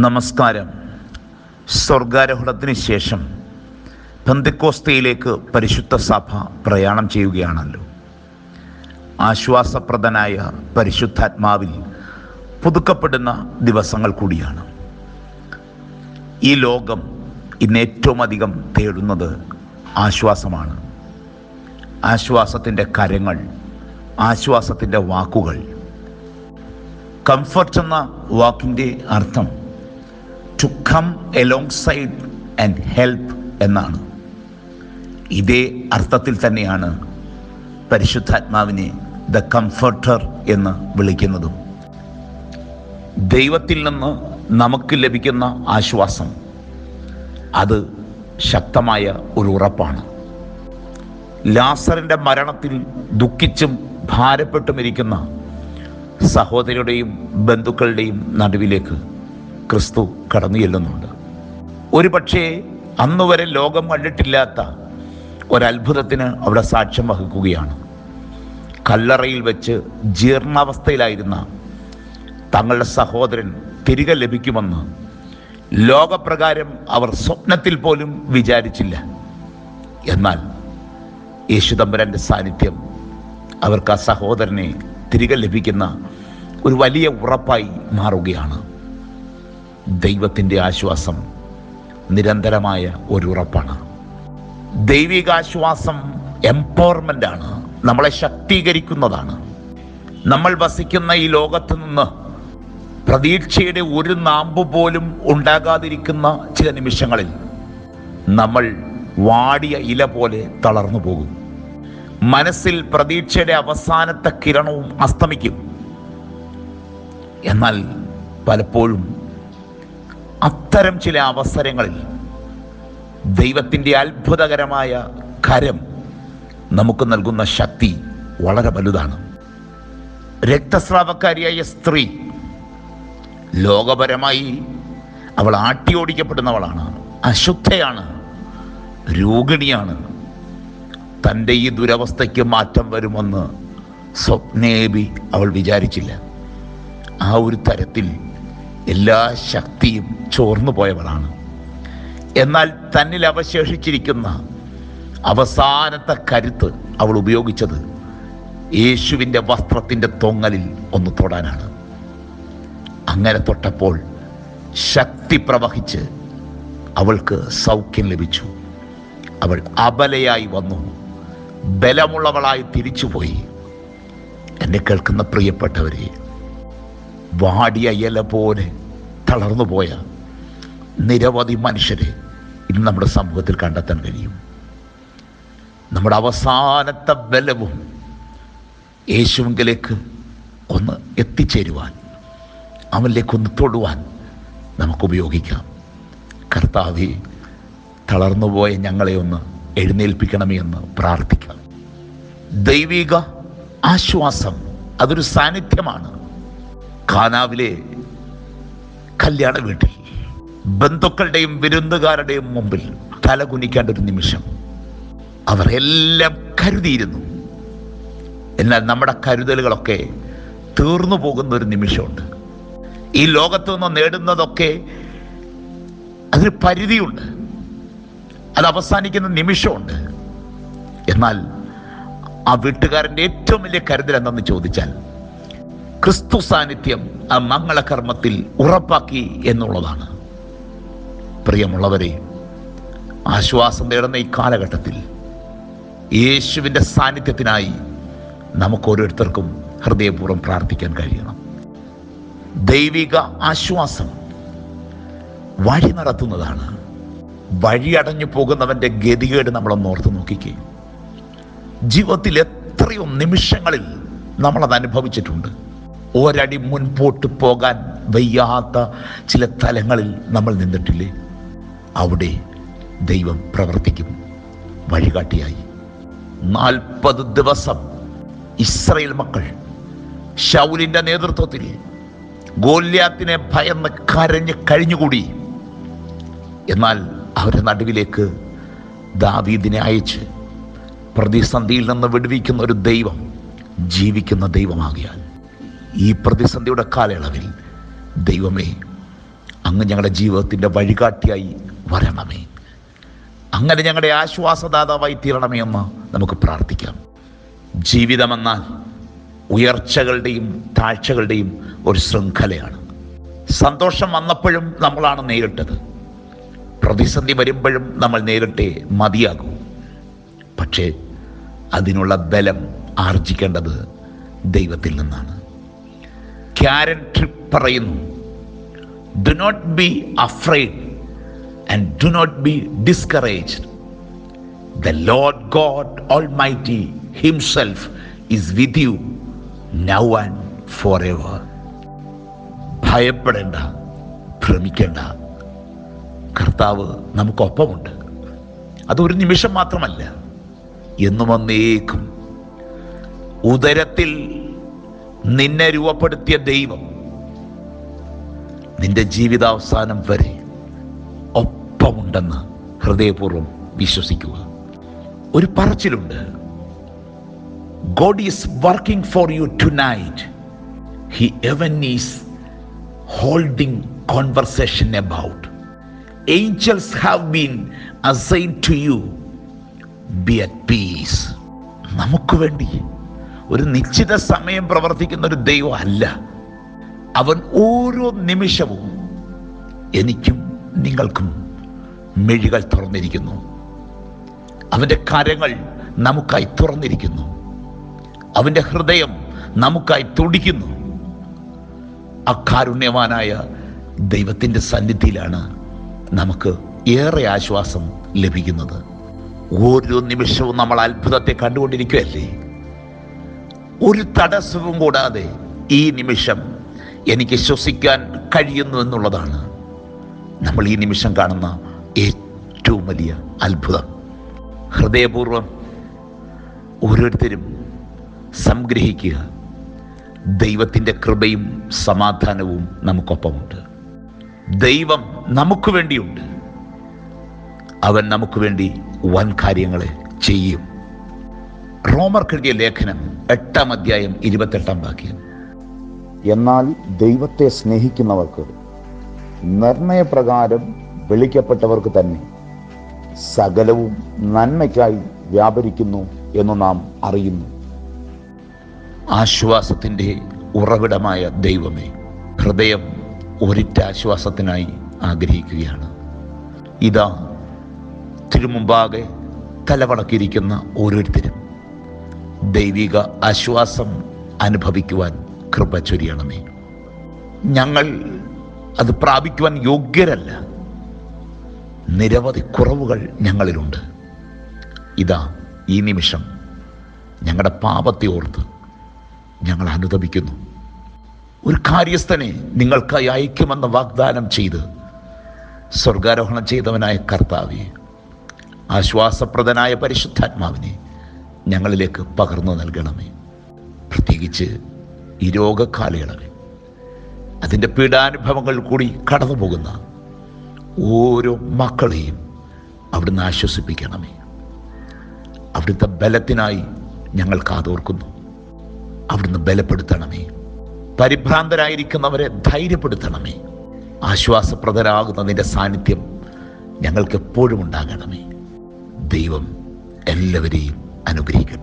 നമസ്കാരം സ്വർഗാരോഹണത്തിന് ശേഷം പെന്തിക്കോസ്തയിലേക്ക് പരിശുദ്ധ സഭ പ്രയാണം ചെയ്യുകയാണല്ലോ ആശ്വാസപ്രദനായ പരിശുദ്ധാത്മാവിൽ പുതുക്കപ്പെടുന്ന ദിവസങ്ങൾ കൂടിയാണ് ഈ ലോകം ഇന്ന് ഏറ്റവും അധികം തേടുന്നത് ആശ്വാസമാണ് ആശ്വാസത്തിൻ്റെ കരങ്ങൾ ആശ്വാസത്തിൻ്റെ വാക്കുകൾ കംഫർട്ട് എന്ന വാക്കിൻ്റെ അർത്ഥം to come alongside and help എന്നാണ് ഇതേ അർത്ഥത്തിൽ തന്നെയാണ് പരിശുദ്ധാത്മാവിനെ ദ കംഫർട്ടർ എന്ന് വിളിക്കുന്നതും ദൈവത്തിൽ നിന്ന് നമുക്ക് ലഭിക്കുന്ന ആശ്വാസം അത് ശക്തമായ ഒരു ഉറപ്പാണ് ലാസറിൻ്റെ മരണത്തിൽ ദുഃഖിച്ചും ഭാരപ്പെട്ടും ഇരിക്കുന്ന സഹോദരിയുടെയും ബന്ധുക്കളുടെയും നടുവിലേക്ക് ക്രിസ്തു കടന്നു ചെല്ലുന്നുണ്ട് ഒരു പക്ഷേ അന്ന് വരെ ലോകം കണ്ടിട്ടില്ലാത്ത ഒരത്ഭുതത്തിന് അവിടെ സാക്ഷ്യം വഹിക്കുകയാണ് കല്ലറയിൽ വെച്ച് ജീർണാവസ്ഥയിലായിരുന്ന തങ്ങളുടെ സഹോദരൻ തിരികെ ലഭിക്കുമെന്ന് ലോകപ്രകാരം അവർ സ്വപ്നത്തിൽ പോലും വിചാരിച്ചില്ല എന്നാൽ യേശുദമ്പരൻ്റെ സാന്നിധ്യം അവർക്ക് ആ സഹോദരനെ തിരികെ ലഭിക്കുന്ന ഒരു വലിയ ഉറപ്പായി മാറുകയാണ് ദൈവത്തിൻ്റെ ആശ്വാസം നിരന്തരമായ ഒരു ഉറപ്പാണ് ദൈവികാശ്വാസം എംപവർമെൻ്റ് ആണ് നമ്മളെ ശക്തീകരിക്കുന്നതാണ് നമ്മൾ വസിക്കുന്ന ഈ ലോകത്ത് നിന്ന് പ്രതീക്ഷയുടെ ഒരു നാമ്പ് പോലും ഉണ്ടാകാതിരിക്കുന്ന ചില നിമിഷങ്ങളിൽ നമ്മൾ വാടിയ ഇല പോലെ തളർന്നു പോകും മനസ്സിൽ പ്രതീക്ഷയുടെ അവസാനത്തെ കിരണവും അസ്തമിക്കും എന്നാൽ പലപ്പോഴും അത്തരം ചില അവസരങ്ങളിൽ ദൈവത്തിൻ്റെ അത്ഭുതകരമായ കരം നമുക്ക് നൽകുന്ന ശക്തി വളരെ വലുതാണ് രക്തസ്രാവക്കാരിയായ സ്ത്രീ ലോകപരമായി അവൾ ആട്ടിയോടിക്കപ്പെടുന്നവളാണ് അശുദ്ധയാണ് രോഗിണിയാണ് തൻ്റെ ഈ ദുരവസ്ഥയ്ക്ക് മാറ്റം വരുമെന്ന് സ്വപ്നേബി അവൾ വിചാരിച്ചില്ല ആ ഒരു തരത്തിൽ എല്ലാ ശക്തിയും ചോർന്നു പോയവളാണ് എന്നാൽ തന്നിൽ അവശേഷിച്ചിരിക്കുന്ന അവസാനത്തെ കരുത്ത് അവൾ ഉപയോഗിച്ചത് യേശുവിൻ്റെ വസ്ത്രത്തിൻ്റെ തൊങ്ങലിൽ ഒന്ന് തൊടാനാണ് അങ്ങനെ തൊട്ടപ്പോൾ ശക്തി പ്രവഹിച്ച് അവൾക്ക് സൗഖ്യം ലഭിച്ചു അവൾ അബലയായി വന്നു ബലമുള്ളവളായി തിരിച്ചുപോയി എന്നെ കേൾക്കുന്ന പ്രിയപ്പെട്ടവരെ വാടിയ ഇല പോലെ തളർന്നുപോയ നിരവധി മനുഷ്യരെ ഇന്ന് നമ്മുടെ സമൂഹത്തിൽ കണ്ടെത്താൻ കഴിയും നമ്മുടെ അവസാനത്തെ ബലവും യേശുവിലേക്ക് ഒന്ന് എത്തിച്ചേരുവാൻ അവനിലേക്കൊന്ന് തൊടുവാൻ നമുക്ക് ഉപയോഗിക്കാം കർത്താവെ തളർന്നുപോയ ഞങ്ങളെ ഒന്ന് എഴുന്നേൽപ്പിക്കണമേ എന്ന് പ്രാർത്ഥിക്കാം ദൈവിക ആശ്വാസം അതൊരു സാന്നിധ്യമാണ് ഖാനാവിലെ കല്യാണ വീട്ടിൽ ബന്ധുക്കളുടെയും വിരുന്നുകാരുടെയും മുമ്പിൽ തലകുനിക്കേണ്ട ഒരു നിമിഷം അവർ എല്ലാം കരുതിയിരുന്നു എന്നാൽ നമ്മുടെ കരുതലുകളൊക്കെ തീർന്നു പോകുന്ന ഒരു നിമിഷമുണ്ട് ഈ ലോകത്തു നിന്ന് നേടുന്നതൊക്കെ അതിന് പരിധിയുണ്ട് അത് അവസാനിക്കുന്ന നിമിഷമുണ്ട് എന്നാൽ ആ വീട്ടുകാരൻ്റെ ഏറ്റവും വലിയ കരുതൽ എന്തെന്ന് ചോദിച്ചാൽ ക്രിസ്തു സാന്നിധ്യം ആ മംഗളകർമ്മത്തിൽ ഉറപ്പാക്കി എന്നുള്ളതാണ് പ്രിയമുള്ളവരെ ആശ്വാസം നേടുന്ന ഈ കാലഘട്ടത്തിൽ യേശുവിൻ്റെ സാന്നിധ്യത്തിനായി നമുക്ക് ഓരോരുത്തർക്കും ഹൃദയപൂർവ്വം പ്രാർത്ഥിക്കാൻ കഴിയണം ദൈവിക ആശ്വാസം വഴി നടത്തുന്നതാണ് വഴി അടഞ്ഞു പോകുന്നവൻ്റെ ഗതികേട് നമ്മളൊന്ന് ഓർത്ത് നോക്കിക്കേ ജീവിതത്തിൽ എത്രയോ നിമിഷങ്ങളിൽ നമ്മളത് അനുഭവിച്ചിട്ടുണ്ട് ഒരടി മുൻപോട്ട് പോകാൻ വയ്യാത്ത ചില തലങ്ങളിൽ നമ്മൾ നിന്നിട്ടില്ലേ അവിടെ ദൈവം പ്രവർത്തിക്കും വഴികാട്ടിയായി നാൽപ്പത് ദിവസം ഇസ്രയേൽ മക്കൾ ഷൗലിൻ്റെ നേതൃത്വത്തിൽ ഗോല്യാത്തിനെ ഭയന്ന് കരഞ്ഞ് കഴിഞ്ഞുകൂടി എന്നാൽ അവരുടെ നടുവിലേക്ക് ദാവീദിനെ അയച്ച് പ്രതിസന്ധിയിൽ നിന്ന് വിടുവിക്കുന്ന ഒരു ദൈവം ജീവിക്കുന്ന ദൈവമാകിയാൽ ഈ പ്രതിസന്ധിയുടെ കാലയളവിൽ ദൈവമേ അങ്ങ് ഞങ്ങളുടെ ജീവിതത്തിൻ്റെ വഴികാട്ടിയായി വരണമേ അങ്ങനെ ഞങ്ങളുടെ ആശ്വാസദാതാവായി തീരണമേ എന്ന് നമുക്ക് പ്രാർത്ഥിക്കാം ജീവിതമെന്നാൽ ഉയർച്ചകളുടെയും താഴ്ചകളുടെയും ഒരു ശൃംഖലയാണ് സന്തോഷം വന്നപ്പോഴും നമ്മളാണ് നേരിട്ടത് പ്രതിസന്ധി വരുമ്പോഴും നമ്മൾ നേരിട്ടേ മതിയാകൂ പക്ഷേ അതിനുള്ള ബലം ആർജിക്കേണ്ടത് ദൈവത്തിൽ നിന്നാണ് ക്യാരൻ ട്രിപ്പ് പറയുന്നു do not be afraid and do not be discouraged the Lord God almighty himself is with you now and forever ഭയപ്പെടേണ്ട ഭ്രമിക്കേണ്ട കർത്താവ് നമുക്കൊപ്പമുണ്ട് അതൊരു നിമിഷം മാത്രമല്ല എന്നും ഒന്നേക്കും ഉദരത്തിൽ നിന്നെ രൂപപ്പെടുത്തിയ ദൈവം നിന്റെ ജീവിതാവസാനം വരെ ഒപ്പമുണ്ടെന്ന് ഹൃദയപൂർവ്വം വിശ്വസിക്കുക ഒരു പറച്ചിലുണ്ട് God is working for you tonight he even is holding conversation about angels have been assign to you be at peace നമുക്ക് വേണ്ടി ഒരു നിശ്ചിത സമയം പ്രവർത്തിക്കുന്ന ഒരു ദൈവം അല്ല അവൻ ഓരോ നിമിഷവും എനിക്കും നിങ്ങൾക്കും മിഴികൾ തുറന്നിരിക്കുന്നു അവൻ്റെ കരങ്ങൾ നമുക്കായി തുറന്നിരിക്കുന്നു അവൻ്റെ ഹൃദയം നമുക്കായി തുടിക്കുന്നു അക്കാരുണ്യവാനായ ദൈവത്തിൻ്റെ സന്നിധിയിലാണ് നമുക്ക് ഏറെ ആശ്വാസം ലഭിക്കുന്നത് ഓരോ നിമിഷവും നമ്മൾ അത്ഭുതത്തെ കണ്ടുകൊണ്ടിരിക്കുകയല്ലേ ഒരു തടസ്സവും കൂടാതെ ഈ നിമിഷം എനിക്ക് ശ്വസിക്കാൻ കഴിയുന്നു എന്നുള്ളതാണ് നമ്മൾ ഈ നിമിഷം കാണുന്ന ഏറ്റവും വലിയ അത്ഭുതം ഹൃദയപൂർവം ഓരോരുത്തരും സംഗ്രഹിക്കുക ദൈവത്തിൻ്റെ കൃപയും സമാധാനവും നമുക്കൊപ്പമുണ്ട് ദൈവം നമുക്ക് വേണ്ടിയുണ്ട് അവൻ നമുക്ക് വേണ്ടി വൻ കാര്യങ്ങളെ ചെയ്യും റോമർ കെഴുതിയ ലേഖനം എട്ടാം അധ്യായം ഇരുപത്തെട്ടാം വാക്യം എന്നാൽ ദൈവത്തെ സ്നേഹിക്കുന്നവർക്ക് നിർണയപ്രകാരം വിളിക്കപ്പെട്ടവർക്ക് തന്നെ സകലവും നന്മയ്ക്കായി വ്യാപരിക്കുന്നു എന്ന് നാം അറിയുന്നു ആശ്വാസത്തിൻ്റെ ഉറവിടമായ ദൈവമേ ഹൃദയം ഒരിറ്റ ആശ്വാസത്തിനായി ആഗ്രഹിക്കുകയാണ് ഇതാ തിരുമുമ്പാകെ തലവടക്കിയിരിക്കുന്ന ഓരോരുത്തരും ദൈവിക ആശ്വാസം അനുഭവിക്കുവാൻ കൃപ ചൊരിയണമേ ഞങ്ങൾ അത് പ്രാപിക്കുവാൻ യോഗ്യരല്ല നിരവധി കുറവുകൾ ഞങ്ങളിലുണ്ട് ഇതാ ഈ നിമിഷം ഞങ്ങളുടെ പാപത്തെ ഓർത്ത് ഞങ്ങൾ അനുദപിക്കുന്നു ഒരു കാര്യസ്ഥനെ നിങ്ങൾക്കായി അയക്കുമെന്ന് വാഗ്ദാനം ചെയ്ത് സ്വർഗാരോഹണം ചെയ്തവനായ കർത്താവെ ആശ്വാസപ്രദനായ പരിശുദ്ധാത്മാവിനെ ഞങ്ങളിലേക്ക് പകർന്നു നൽകണമേ പ്രത്യേകിച്ച് ഈ രോഗകാലയളവിൽ അതിൻ്റെ പീഡാനുഭവങ്ങൾ കൂടി കടന്നു പോകുന്ന ഓരോ മക്കളെയും അവിടുന്ന് ആശ്വസിപ്പിക്കണമേ അവിടുത്തെ ബലത്തിനായി ഞങ്ങൾ കാതോർക്കുന്നു അവിടുന്ന് ബലപ്പെടുത്തണമേ പരിഭ്രാന്തരായിരിക്കുന്നവരെ ധൈര്യപ്പെടുത്തണമേ ആശ്വാസപ്രദരാകുന്ന നിന്റെ സാന്നിധ്യം ഞങ്ങൾക്ക് എപ്പോഴും ഉണ്ടാകണമേ ദൈവം എല്ലാവരെയും അനുഗ്രഹിക്കട്ടെ